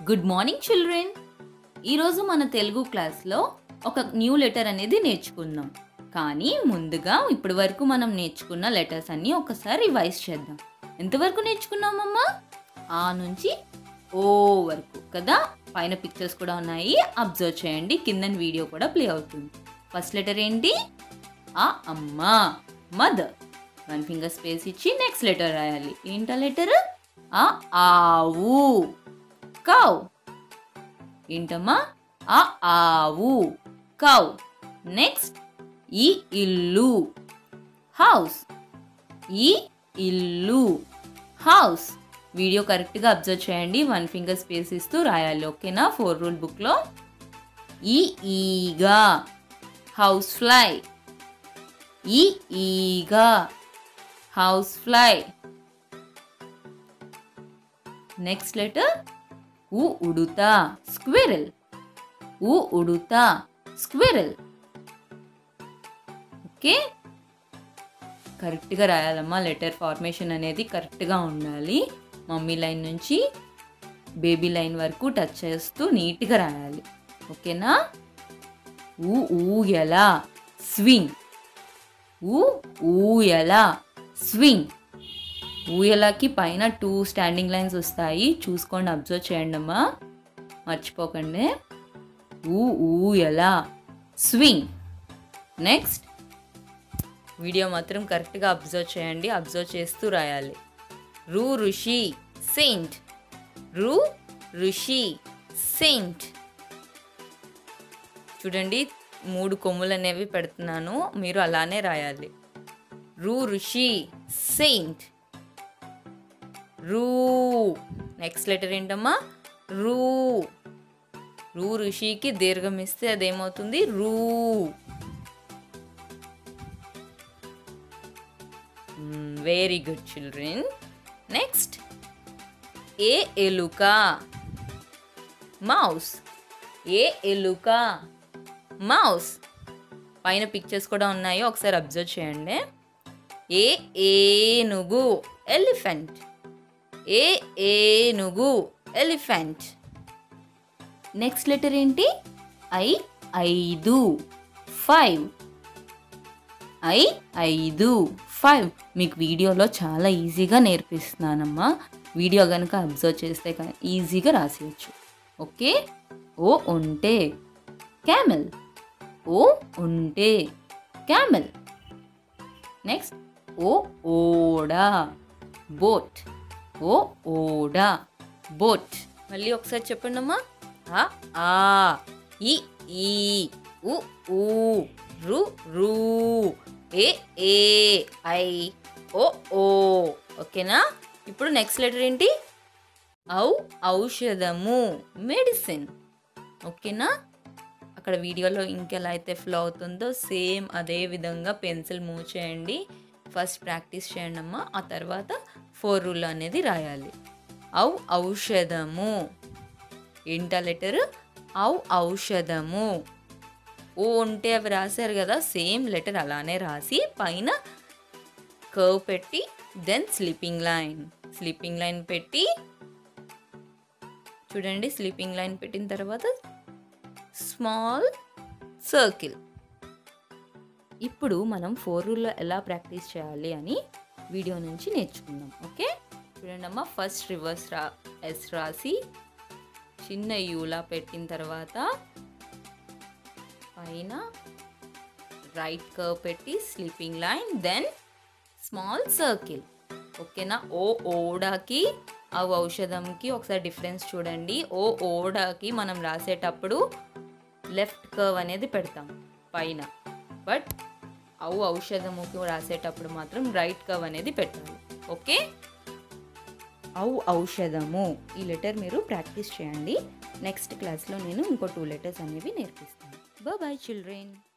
good morning children ఈరోజు మన తెలుగు క్లాస్లో ఒక న్యూ లెటర్ అనేది నేర్చుకుందాం కానీ ముందుగా ఇప్పటి వరకు మనం నేర్చుకున్న లెటర్స్ అన్నీ ఒకసారి రివైజ్ చేద్దాం ఎంతవరకు నేర్చుకున్నామమ్మా ఆ నుంచి ఓ వరకు కదా పైన పిక్చర్స్ కూడా ఉన్నాయి అబ్జర్వ్ చేయండి కింద వీడియో కూడా ప్లే అవుతుంది ఫస్ట్ లెటర్ ఏంటి ఆ అమ్మ మదర్ వన్ ఫింగర్ స్పేస్ ఇచ్చి నెక్స్ట్ లెటర్ రాయాలి ఏంటా లెటర్ ఆ ఆవు కౌ ఏంటమ్మా ఆ ఆవు కౌ నెక్స్ట్ ఈ ఇల్లు హౌస్ ఈ ఇల్లు హౌస్ వీడియో కరెక్ట్గా అబ్జర్వ్ చేయండి వన్ ఫింగర్ స్పేస్ ఇస్తూ రాయాలి ఓకేనా ఫోర్ రూల్ బుక్లో ఈ ఈగా హౌస్ ఫ్లై ఈ ఈగా హౌస్ ఫ్లై నెక్స్ట్ లెటర్ ఉ ఉడుతా స్క్విరల్ ఉ ఉడుతా స్క్విరల్ ఓకే కరెక్ట్గా రాయాలమ్మా లెటర్ ఫార్మేషన్ అనేది కరెక్ట్గా ఉండాలి మమ్మీ లైన్ నుంచి బేబీ లైన్ వరకు టచ్ చేస్తూ నీట్గా రాయాలి ఓకేనా ఊ ఊయల స్వింగ్ ఊ ఊయల స్వింగ్ ఊయలకి పైన టూ స్టాండింగ్ లైన్స్ వస్తాయి చూసుకోండి అబ్జర్వ్ చేయండి అమ్మా మర్చిపోకండి ఊ ఊయల స్వింగ్ నెక్స్ట్ వీడియో మాత్రం కరెక్ట్గా అబ్జర్వ్ చేయండి అబ్జర్వ్ చేస్తూ రాయాలి రు ఋషి సెయింట్ రు ఋషి సెయింట్ చూడండి మూడు కొమ్ములు అనేవి పెడుతున్నాను మీరు అలానే రాయాలి రు ఋషి సెయింట్ రూ నెక్స్ట్ లెటర్ ఏంటమ్మా రూ రూ ఋషికి దీర్ఘం ఇస్తే అదేమవుతుంది రూ వెరీ గుడ్ చిల్డ్రన్ నెక్స్ట్ ఏ ఎలుక మౌస్ ఏ ఎలుక మౌస్ పైన పిక్చర్స్ కూడా ఉన్నాయి ఒకసారి అబ్జర్వ్ చేయండి ఏ ఏనుగు ఎలిఫెంట్ ఏ ఏనుగు ఎలిఫెంట్ నెక్స్ట్ లెటర్ ఏంటి ఐ ఐదు ఫైవ్ ఐ ఐదు ఫైవ్ మీకు వీడియోలో చాలా ఈజీగా నేర్పిస్తున్నానమ్మా వీడియో కనుక అబ్జర్వ్ చేస్తే కనుక ఈజీగా రాసేయచ్చు ఓకే ఓ ఉంటే క్యామెల్ ఓ ఉంటే క్యామెల్ నెక్స్ట్ ఓ ఓడా బోట్ ఓ ఓడా బోట్ మళ్ళీ ఒకసారి చెప్పండి అమ్మా ఆ ఆ ఈ ఈ ఉ ఊ రు రు ఏ ఏ ఐ ఓ ఓ ఓకేనా ఇప్పుడు నెక్స్ట్ లెటర్ ఏంటి ఔ ఔషధము మెడిసిన్ ఓకేనా అక్కడ వీడియోలో ఇంకెలా అయితే ఫ్లో అవుతుందో సేమ్ అదే విధంగా పెన్సిల్ మూవ్ చేయండి ఫస్ట్ ప్రాక్టీస్ చేయండి అమ్మా ఆ తర్వాత ఫోర్ రూల్ అనేది రాయాలి ఔ ఔషధము ఏంటా లెటర్ ఔ ఔషధము ఓ ఉంటే అవి రాశారు కదా సేమ్ లెటర్ అలానే రాసి పైన కర్వ్ పెట్టి then sleeping line sleeping line పెట్టి చూడండి స్లీపింగ్ లైన్ పెట్టిన తర్వాత స్మాల్ సర్కిల్ ఇప్పుడు మనం ఫోర్ రూల్లో ఎలా ప్రాక్టీస్ చేయాలి అని వీడియో నుంచి నేర్చుకుందాం ఓకే చూడండి అమ్మ ఫస్ట్ రివర్స్ రా ఎస్ రాసి చిన్న యూలా పెట్టిన తర్వాత పైన రైట్ కర్వ్ పెట్టి sleeping line then small circle ఓకేనా ఓ ఓడాకి ఆ ఔషధంకి ఒకసారి డిఫరెన్స్ చూడండి ఓ ఓడాకి మనం రాసేటప్పుడు లెఫ్ట్ కర్వ్ అనేది పెడతాం పైన బట్ ఔ ఔషధముకి రాసేటప్పుడు మాత్రం రైట్ కర్వ్ అనేది పెట్టాలి ఓకే ఔ ఔషధము ఈ లెటర్ మీరు ప్రాక్టీస్ చేయండి నెక్స్ట్ క్లాస్లో నేను ఇంకో టూ లెటర్స్ అనేవి నేర్పిస్తాను బాయ్ చిల్డ్రన్